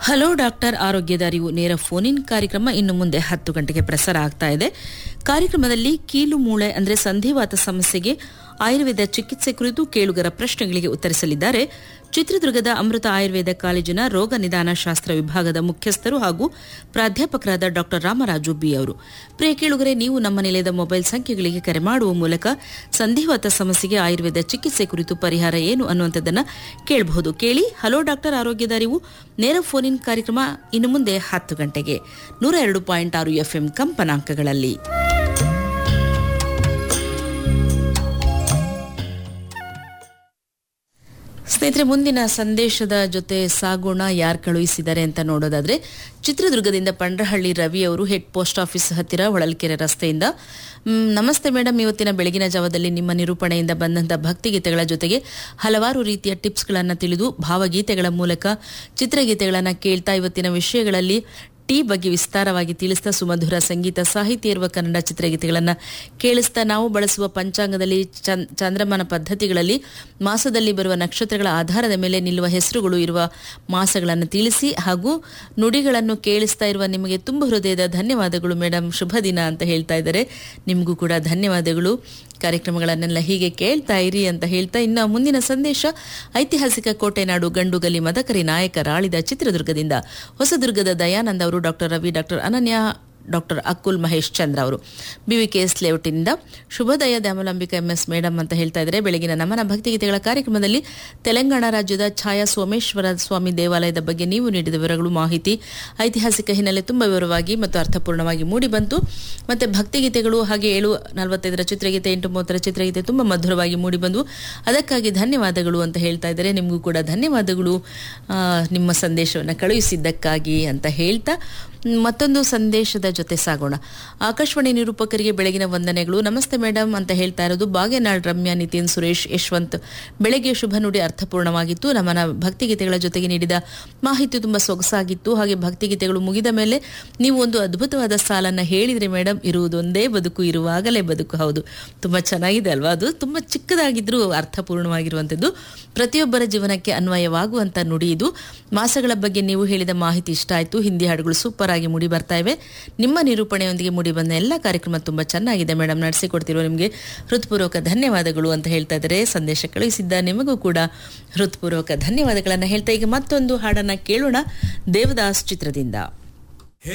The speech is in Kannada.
ಹಲೋ ಡಾಕ್ಟರ್ ಆರೋಗ್ಯದ ಅರಿವು ನೇರ ಫೋನ್ ಇನ್ ಕಾರ್ಯಕ್ರಮ ಇನ್ನು ಮುಂದೆ ಹತ್ತು ಗಂಟೆಗೆ ಪ್ರಸಾರ ಆಗ್ತಾ ಇದೆ ಕಾರ್ಯಕ್ರಮದಲ್ಲಿ ಕೀಲು ಮೂಳೆ ಅಂದ್ರೆ ಸಂಧಿವಾತ ಸಮಸ್ಯೆಗೆ ಆಯುರ್ವೇದ ಚಿಕಿತ್ಸೆ ಕುರಿತು ಕೇಳುಗರ ಪ್ರಶ್ನೆಗಳಿಗೆ ಉತ್ತರಿಸಲಿದ್ದಾರೆ ಚಿತ್ರದುರ್ಗದ ಅಮೃತ ಆಯುರ್ವೇದ ಕಾಲೇಜಿನ ರೋಗ ನಿದಾನ ಶಾಸ್ತ್ರ ವಿಭಾಗದ ಮುಖ್ಯಸ್ಥರು ಹಾಗೂ ಪ್ರಾಧ್ಯಾಪಕರಾದ ಡಾಕ್ಟರ್ ರಾಮರಾಜು ಬಿ ಅವರು ಪ್ರಿಯ ಕೇಳುಗರೆ ನೀವು ನಮ್ಮ ನಿಲಯದ ಮೊಬೈಲ್ ಸಂಖ್ಯೆಗಳಿಗೆ ಕರೆ ಮಾಡುವ ಮೂಲಕ ಸಂಧಿವಾತ ಸಮಸ್ಯೆಗೆ ಆಯುರ್ವೇದ ಚಿಕಿತ್ಸೆ ಕುರಿತು ಪರಿಹಾರ ಏನು ಅನ್ನುವಂಥದ್ದನ್ನ ಕೇಳಬಹುದು ಕೇಳಿ ಹಲೋ ಡಾಕ್ಟರ್ ಆರೋಗ್ಯದ ಅರಿವು ನೇರ ಫೋನ್ ಇನ್ ಕಾರ್ಯಕ್ರಮ ಇನ್ನು ಮುಂದೆ ಹತ್ತು ಗಂಟೆಗೆ ನೂರ ಎರಡು ಪಾಯಿಂಟ್ ಆರು ಎಫ್ಎಂ ಕಂಪನಾಂಕಗಳಲ್ಲಿ ಸ್ನೇಹಿತರೆ ಮುಂದಿನ ಸಂದೇಶದ ಜೊತೆ ಸಾಗೋಣ ಯಾರು ಕಳುಹಿಸಿದ್ದಾರೆ ಅಂತ ನೋಡೋದಾದ್ರೆ ಚಿತ್ರದುರ್ಗದಿಂದ ಪಂಡ್ರಹಳ್ಳಿ ರವಿ ಅವರು ಹೆಡ್ ಪೋಸ್ಟ್ ಆಫೀಸ್ ಹತ್ತಿರ ಹೊಳಲ್ಕೆರೆ ರಸ್ತೆಯಿಂದ ಮ್, ನಮಸ್ತೆ ಮೇಡಮ್ ಇವತ್ತಿನ ಬೆಳಗಿನ ಜಾವದಲ್ಲಿ ನಿಮ್ಮ ನಿರೂಪಣೆಯಿಂದ ಬಂದಂಥ ಭಕ್ತಿಗೀತೆಗಳ ಜೊತೆಗೆ ಹಲವಾರು ರೀತಿಯ ಟಿಪ್ಸ್ಗಳನ್ನು ತಿಳಿದು ಭಾವಗೀತೆಗಳ ಮೂಲಕ ಚಿತ್ರಗೀತೆಗಳನ್ನು ಕೇಳ್ತಾ ಇವತ್ತಿನ ವಿಷಯಗಳಲ್ಲಿ ಟೀ ಬಗ್ಗೆ ವಿಸ್ತಾರವಾಗಿ ತಿಳಿಸ್ತಾ ಸುಮಧುರ ಸಂಗೀತ ಸಾಹಿತ್ಯ ಇರುವ ಕನ್ನಡ ಚಿತ್ರಗೀತೆಗಳನ್ನು ಕೇಳಿಸ್ತಾ ನಾವು ಬಳಸುವ ಪಂಚಾಂಗದಲ್ಲಿ ಚನ್- ಚಂದ್ರಮಾನ ಪದ್ಧತಿಗಳಲ್ಲಿ ಮಾಸದಲ್ಲಿ ಬರುವ ನಕ್ಷತ್ರಗಳ ಆಧಾರದ ಮೇಲೆ ನಿಲ್ಲುವ ಹೆಸರುಗಳು ಇರುವ ಮಾಸಗಳನ್ನು ತಿಳಿಸಿ ಹಾಗೂ ನುಡಿಗಳನ್ನು ಕೇಳಿಸ್ತಾ ಇರುವ ನಿಮಗೆ ತುಂಬ ಹೃದಯದ ಧನ್ಯವಾದಗಳು ಮೇಡಮ್ ಶುಭ ದಿನ ಅಂತ ಹೇಳ್ತಾ ಇದ್ದಾರೆ ನಿಮಗೂ ಕೂಡ ಧನ್ಯವಾದಗಳು ಕಾರ್ಯಕ್ರಮಗಳನ್ನೆಲ್ಲ ಹೀಗೆ ಕೇಳ್ತಾ ಇರಿ ಅಂತ ಹೇಳ್ತಾ ಇನ್ನು ಮುಂದಿನ ಸಂದೇಶ ಐತಿಹಾಸಿಕ ಕೋಟೆನಾಡು ಗಂಡುಗಲಿ ಮದಕರಿ ನಾಯಕ ರಾಳಿದ ಚಿತ್ರದುರ್ಗದಿಂದ ಹೊಸದುರ್ಗದ ದಯಾನಂದ್ ಅವರು doctor Ravi doctor Ananya doctor Akul Mahesh Chandra ಅವರು ಬಿವಿಕೆಎಸ್ ಲೇಔಟಿನಿಂದ ಶುಭೋದಯ ದ್ಯಾಮಲಾಂಬಿಕಾ ಎಂಎಸ್ ಮೇಡಮ್ ಅಂತ ಹೇಳ್ತಾ ಇದ್ದಾರೆ ಬೆಳಗಿನ ನಮನ ಭಕ್ತಿಗೀತೆಗಳ ಕಾರ್ಯಕ್ರಮದಲ್ಲಿ ತೆಲಂಗಾಣ ರಾಜ್ಯದ ಛಾಯಾ ಸೋಮೇಶ್ವರ ಸ್ವಾಮಿ ದೇವಾಲಯದ ಬಗ್ಗೆ ನೀವು ನೀಡಿದ ವಿವರಗಳು ಮಾಹಿತಿ ಐತಿಹಾಸಿಕ ಹಿನ್ನೆಲೆ ತುಂಬ ವಿವರವಾಗಿ ಮತ್ತು ಅರ್ಥಪೂರ್ಣವಾಗಿ ಮೂಡಿ ಬಂತು ಮತ್ತೆ ಭಕ್ತಿಗೀತೆಗಳು ಹಾಗೆ ಏಳು ನಲವತ್ತೈದರ ಚಿತ್ರಗೀತೆ ಎಂಟು ಮೂವತ್ತರ ಚಿತ್ರಗೀತೆ ತುಂಬ ಮಧುರವಾಗಿ ಮೂಡಿ ಬಂದು ಅದಕ್ಕಾಗಿ ಧನ್ಯವಾದಗಳು ಅಂತ ಹೇಳ್ತಾ ಇದ್ದಾರೆ ನಿಮಗೂ ಕೂಡ ಧನ್ಯವಾದಗಳು ಆ, ನಿಮ್ಮ ಸಂದೇಶವನ್ನು ಕಳುಹಿಸಿದ್ದಕ್ಕಾಗಿ ಅಂತ ಹೇಳ್ತಾ ಮತ್ತೊಂದು ಸಂದೇಶದ ಜೊತೆ ಸಾಗೋಣ ಆಕಾಶವಾಣಿ ನಿರೂಪಕರಿಗೆ ಬೆಳಗಿನ ವಂದನೆಗಳು ನಮಸ್ತೆ ಮೇಡಮ್ ಅಂತ ಹೇಳ್ತಾ ಇರೋದು ಬಾಗೇನಾಳ್ ರಮ್ಯಾ ನಿತಿನ್ ಸುರೇಶ್ ಯಶವಂತ್ ಬೆಳಗ್ಗೆ ಶುಭ ನುಡಿ ಅರ್ಥಪೂರ್ಣವಾಗಿತ್ತು ನಮ್ಮನ ಭಕ್ತಿಗೀತೆಗಳ ಜೊತೆಗೆ ನೀಡಿದ ಮಾಹಿತಿ ತುಂಬಾ ಸೊಗಸಾಗಿತ್ತು ಹಾಗೆ ಭಕ್ತಿಗೀತೆಗಳು ಮುಗಿದ ಮೇಲೆ ನೀವು ಒಂದು ಅದ್ಭುತವಾದ ಸಾಲನ್ನ ಹೇಳಿದ್ರೆ ಮೇಡಮ್ ಇರುವುದೊಂದೇ ಬದುಕು ಇರುವಾಗಲೇ ಬದುಕು ಹೌದು ತುಂಬಾ ಚೆನ್ನಾಗಿದೆ ಅಲ್ವಾ ಅದು ತುಂಬಾ ಚಿಕ್ಕದಾಗಿದ್ರೂ ಅರ್ಥಪೂರ್ಣವಾಗಿರುವಂಥದ್ದು ಪ್ರತಿಯೊಬ್ಬರ ಜೀವನಕ್ಕೆ ಅನ್ವಯವಾಗುವಂತ ನುಡಿ ಇದು ಮಾಸಗಳ ಬಗ್ಗೆ ನೀವು ಹೇಳಿದ ಮಾಹಿತಿ ಇಷ್ಟ ಆಯ್ತು ಹಿಂದಿ ಹಾಡುಗಳು ಸೂಪರ್ ಆಗಿ ಮೂಡಿ ಬರ್ತಾ ಇವೆ ನಿಮ್ಮ ನಿರೂಪಣೆಯೊಂದಿಗೆ ಮೂಡಿ ಬಂದ ಎಲ್ಲ ಕಾರ್ಯಕ್ರಮ ತುಂಬಾ ಚೆನ್ನಾಗಿದೆ ಮೇಡಮ್ ನಡೆಸಿಕೊಡ್ತಿರೋ ನಿಮಗೆ ಹೃತ್ಪೂರ್ವಕ ಧನ್ಯವಾದಗಳು ಅಂತ ಹೇಳ್ತಾ ಇದ್ದಾರೆ ಸಂದೇಶ ಕಳುಹಿಸಿದ್ದ ನಿಮಗೂ ಕೂಡ ಹೃತ್ಪೂರ್ವಕ ಧನ್ಯವಾದಗಳನ್ನು ಹೇಳ್ತಾ ಈಗ ಮತ್ತೊಂದು ಹಾಡನ್ನ ಕೇಳೋಣ ದೇವದಾಸ್ ಚಿತ್ರದಿಂದ